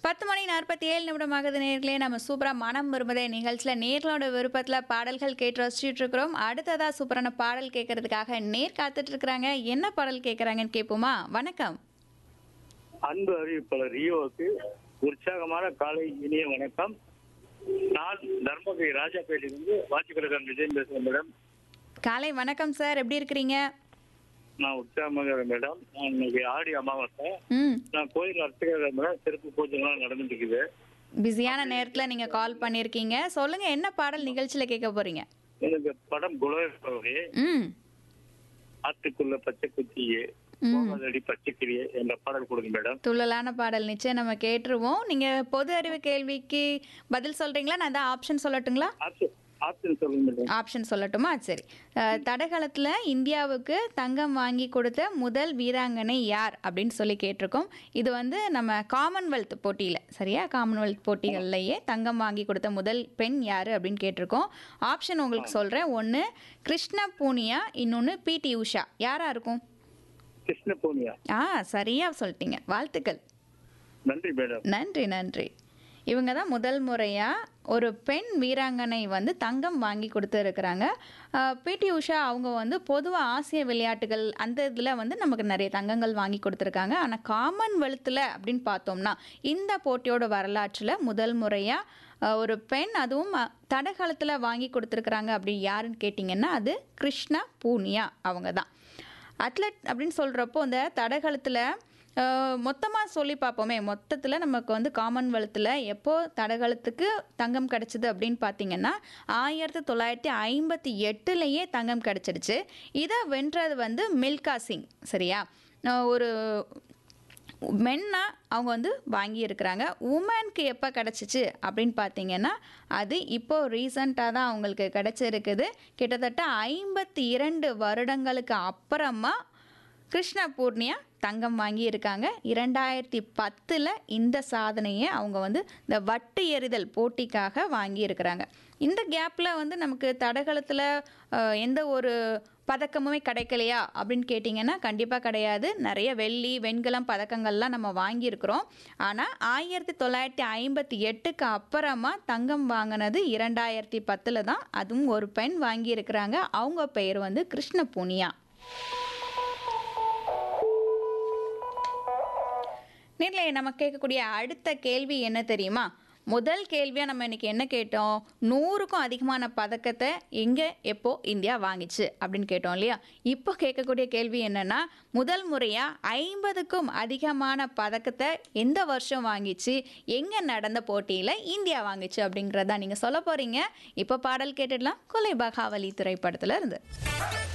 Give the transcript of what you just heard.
பத்து மணி நாற்பத்தி ஏழு நிமிடமாகுது நேர்களே நம்ம சூப்பராக மனம் விரும்புதே நிகழ்ச்சியில் நேர்களோட விருப்பத்தில் பாடல்கள் கேட்டு ரசிச்சுட்டு இருக்கிறோம் அடுத்ததா சூப்பரான பாடல் கேட்கறதுக்காக நேர் காத்துட்டு இருக்கிறாங்க என்ன பாடல் கேட்குறாங்கன்னு கேட்போமா வணக்கம் அன்பு அறிவிப்பாளர் ரியோவுக்கு உற்சாகமான காலை இனிய வணக்கம் நான் தர்மபுரி ராஜாப்பேட்டையிலிருந்து வாட்சிக்கலகன் விஜயம் பேசுகிறேன் மேடம் காலை வணக்கம் சார் எப்படி இருக்கிறீங்க நான் உற்சாகமாக இருக்கிறேன் மேடம் நான் இன்னைக்கு ஆடி அமாவாசை ம் நான் கோயில் அர்ச்சகர் மேடம் சிறப்பு பூஜைலாம் நடந்துட்டு இருக்குது பிஸியான நேரத்தில் நீங்கள் கால் பண்ணியிருக்கீங்க சொல்லுங்கள் என்ன பாடல் நிகழ்ச்சியில் கேட்க போகிறீங்க எனக்கு படம் குலவே ம் ஆத்துக்குள்ள பச்சை குச்சியே போகாதடி பச்சைக்கிளியே என்ற பாடல் கொடுங்க மேடம் துள்ளலான பாடல் நிச்சயம் நம்ம கேட்டுருவோம் நீங்கள் பொது அறிவு கேள்விக்கு பதில் சொல்கிறீங்களா நான் தான் ஆப்ஷன் சொல்லட்டுங்களா ஆப்ஷன் ஆப்ஷன் சொல்லுங்க மேடம் ஆப்ஷன் சொல்லட்டுமா சரி அஹ், தடகளத்தில் இந்தியாவுக்கு தங்கம் வாங்கி கொடுத்த முதல் வீராங்கனை யார் அப்படின்னு சொல்லி கேட்டிருக்கோம் இது வந்து நம்ம காமன்வெல்த் போட்டியில் சரியா காமன்வெல்த் போட்டிகள்லையே தங்கம் வாங்கி கொடுத்த முதல் பெண் யார் அப்படின்னு கேட்டிருக்கோம் ஆப்ஷன் உங்களுக்கு சொல்கிறேன் ஒன்று கிருஷ்ண பூனியா இன்னொன்று பிடி உஷா யாராக இருக்கும் கிருஷ்ண பூனியா ஆ சரியாக சொல்லிட்டீங்க வாழ்த்துக்கள் நன்றி மேடம் நன்றி நன்றி இவங்க தான் முதல் முறையாக ஒரு பெண் வீராங்கனை வந்து தங்கம் வாங்கி கொடுத்துருக்குறாங்க பிடி உஷா அவங்க வந்து பொதுவாக ஆசிய விளையாட்டுகள் அந்த இதில் வந்து நமக்கு நிறைய தங்கங்கள் வாங்கி கொடுத்துருக்காங்க ஆனால் காமன்வெல்த்தில் அப்படின்னு பார்த்தோம்னா இந்த போட்டியோட வரலாற்றில் முதல் முறையாக ஒரு பெண் அதுவும் அஹ், தடகளத்தில் வாங்கி கொடுத்துருக்குறாங்க அப்படி யாருன்னு கேட்டிங்கன்னா அது கிருஷ்ணா பூனியா அவங்க தான் அத்லட் அப்படின்னு சொல்கிறப்போ இந்த தடகளத்தில் மொத்தமாக சொல்லி பார்ப்போமே மொத்தத்தில் நமக்கு வந்து காமன்வெல்த்தில் எப்போ தடகளத்துக்கு தங்கம் கிடச்சிது அப்படின்னு பார்த்தீங்கன்னா ஆயிரத்தி தொள்ளாயிரத்தி ஐம்பத்தி எட்டுலேயே தங்கம் கிடச்சிடுச்சு இதை வென்றது வந்து மில்கா சிங் சரியா அஹ் ஒரு மென்னா அவங்க வந்து வாங்கியிருக்கிறாங்க உமனுக்கு எப்போ கிடச்சிச்சு அப்படின்னு பார்த்தீங்கன்னா அது இப்போ ரீசண்டாக தான் அவங்களுக்கு கிடச்சிருக்குது கிட்டத்தட்ட ஐம்பத்தி இரண்டு வருடங்களுக்கு அப்புறமா கிருஷ்ண பூர்ணியா தங்கம் வாங்கியிருக்காங்க இரண்டாயிரத்தி பத்தில் இந்த சாதனையை அவங்க வந்து இந்த வட்டு எறிதல் போட்டிக்காக வாங்கியிருக்கிறாங்க இந்த கேப்பில் வந்து நமக்கு தடகளத்தில் அஹ், எந்த ஒரு பதக்கமுமே கிடைக்கலையா அப்படின்னு கேட்டிங்கன்னா கண்டிப்பாக கிடையாது நிறைய வெள்ளி வெண்கலம் பதக்கங்கள்லாம் நம்ம வாங்கியிருக்கிறோம் ஆனால் ஆயிரத்தி தொள்ளாயிரத்தி ஐம்பத்தி எட்டுக்கு அப்புறமா தங்கம் வாங்கினது இரண்டாயிரத்தி பத்தில் தான் அதுவும் ஒரு பெண் வாங்கியிருக்கிறாங்க அவங்க பெயர் வந்து கிருஷ்ண புனியா நேரில் நம்ம கேட்கக்கூடிய அடுத்த கேள்வி என்ன தெரியுமா முதல் கேள்வியாக நம்ம இன்னைக்கு என்ன கேட்டோம் நூறுக்கும் அதிகமான பதக்கத்தை எங்கே எப்போ இந்தியா வாங்கிச்சு அப்படின்னு கேட்டோம் இல்லையா இப்போ கேட்கக்கூடிய கேள்வி என்னன்னா முதல் முறையாக ஐம்பதுக்கும் அதிகமான பதக்கத்தை எந்த வருஷம் வாங்கிச்சு எங்கே நடந்த போட்டியில் இந்தியா வாங்கிச்சு அப்படிங்கிறதா நீங்கள் சொல்ல போகிறீங்க இப்போ பாடல் கேட்டுடலாம் கொலை பகாவலி திரைப்படத்தில் இருந்து